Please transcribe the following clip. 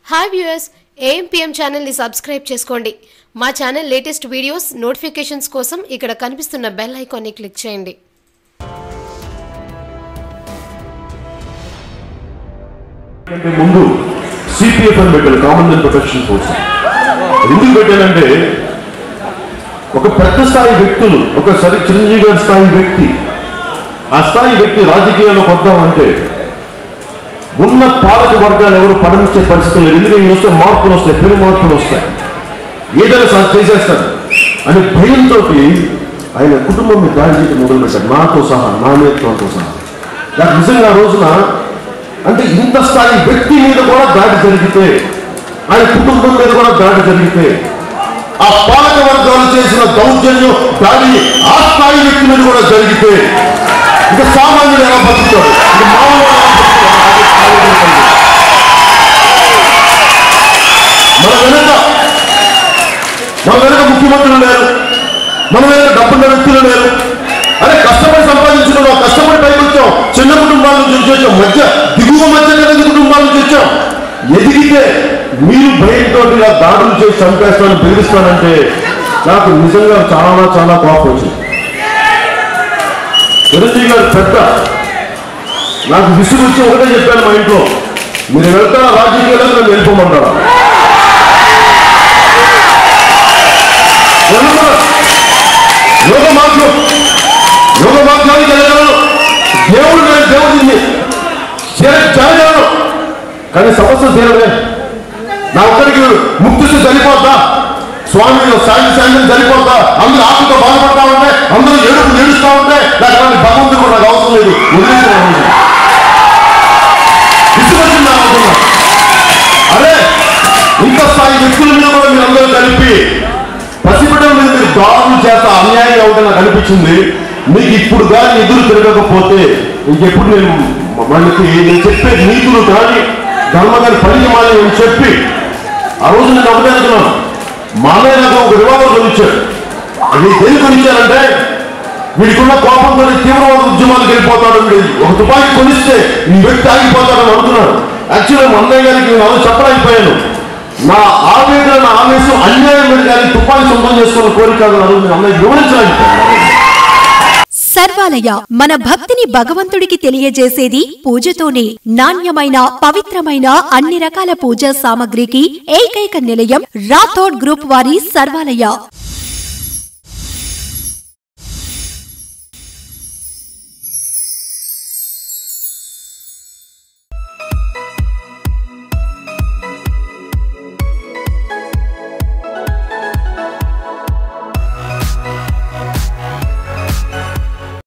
Hi viewers AMPM ఛానల్ని subscribe చేసుకోండి మా ఛానల్ లేటెస్ట్ వీడియోస్ నోటిఫికేషన్స్ కోసం ఇక్కడ కనిపిస్తున్న బెల్ ఐకాన్ని క్లిక్ చేయండి కంటే ముందు సిపిఎఫ్ అని పెట్టాను కామన్ ప్రొటెక్షన్ ఫోర్స్ ఎందుకు పెట్టానంటే ఒక పెద్ద స్థాయి వ్యక్తులు ఒక సరి చిరంజీవి గారి స్థాయి వ్యక్తి ఆ స్థాయి వ్యక్తి రాజకీయాల్లోకి వద్దామంటే ఉన్న పాలక వర్గాలు ఎవరు పడమించే పరిస్థితి లేదు ఎందుకంటే వస్తే మార్పులు వస్తాయి పెను మార్పులు వస్తాయి ఏదైనా సార్ చేసేస్తారు అని భయంతో ఆయన కుటుంబం మీద దాడి చేయడం మొదలు పెట్టారు నాతో సహా నా నేతృత్వంతో సహా నాకు నిజంగా ఆ రోజున అంటే ఇంత స్థాయి వ్యక్తి మీద కూడా దాడి జరిగితే ఆయన కుటుంబం మీద కూడా దాడి జరిగితే ఆ పాలక వర్గాలు చేసిన దౌర్జన్యం దాడి ఆ స్థాయి వ్యక్తి మీద కూడా జరిగితే ఇక సామాన్యుడు ఎలా బతుకుతాడు ఇక మామూలు ఎలా బతుకుతాడు? మన వెనక మన వెనక ముఖ్యమంత్రులు లేరు మన వెనక డబ్బున్న వ్యక్తులు లేరు అరే కష్టపడి సంపాదించుకున్నాం కష్టపడి పైకి వచ్చాం చిన్న కుటుంబాల నుంచి వచ్చాం మధ్య దిగువ మధ్య తరగతి కుటుంబాల నుంచి వచ్చాం ఎదిగితే మీరు భయంతో ఇలా దాడులు చేసి చంపేస్తాను బెదిరిస్తానంటే నాకు నిజంగా చాలా చాలా కోపం వచ్చింది చిరంజీవి గారు పెద్ద నాకు విసుగు వచ్చి ఒకటే చెప్పాను మా ఇంట్లో మీరు వెళ్తారా రాజకీయాలకు నన్ను వెళ్ళిపోమంటారా వెళ్ళమన్నారు. యోగ మార్గం యోగ మార్గానికి వెళ్ళగలను దేవుడు నేను దేవుడిని జరగలను కానీ సమస్య తీరలే నా ఒక్కడికి ముక్తి సరిపోద్దా స్వామి సాయం సాయం సరిపోద్దా అందరూ ఆత్మతో బాధపడతా ఉంటే అందరూ ఏడుపు ఏడుస్తూ ఉంటే నాకు అలాంటి భగవంతుడు కూడా నాకు అవసరం లేదు వదిలేసిన విసుగొచ్చింది నాకు అనుకున్నా. అరే ఇంత స్థాయి వ్యక్తుల మీద కూడా మీరు అందరూ కలిపి పసిబిడ్డల మీద మీరు దారులు చేత అన్యాయం అవడం నాకు అనిపించింది మీకు ఇప్పుడు కానీ ఎదురు తిరగకపోతే ఇంకెప్పుడు నేను మనకి నేను చెప్పే నీతులు కానీ ధర్మ గారి పని మాని అని చెప్పి ఆ రోజు నేను ఒకటే అనుకున్నాను మా అన్నయ్య నాకు ఒక రివాల్వర్ కొనిచ్చాడు అది దేని కొనిచ్చారంటే వీడికున్న కోపంతో తీవ్రవాద ఉద్యమాలకు వెళ్ళిపోతాడు వీడు. ఒక తుపాకీ కొనిస్తే ఈ వ్యక్తి ఆగిపోతాడని అనుకున్నాను యాక్చువల్గా మా అన్నయ్య గారికి నేను అలా చెప్పలేకపోయాను నా ఆవేదన నా ఆవేశం అన్యాయం మీద కానీ తుపాకీ సొంతం చేసుకున్న కోరిక కాదు అని నేను అన్నయ్య వివరించలేకపోయాను సర్వాలయ మన భక్తిని భగవంతుడికి తెలియజేసేది పూజతోనే నాణ్యమైన పవిత్రమైన అన్ని రకాల పూజా సామగ్రికి ఏకైక నిలయం రాథోడ్ గ్రూప్ వారి సర్వాలయ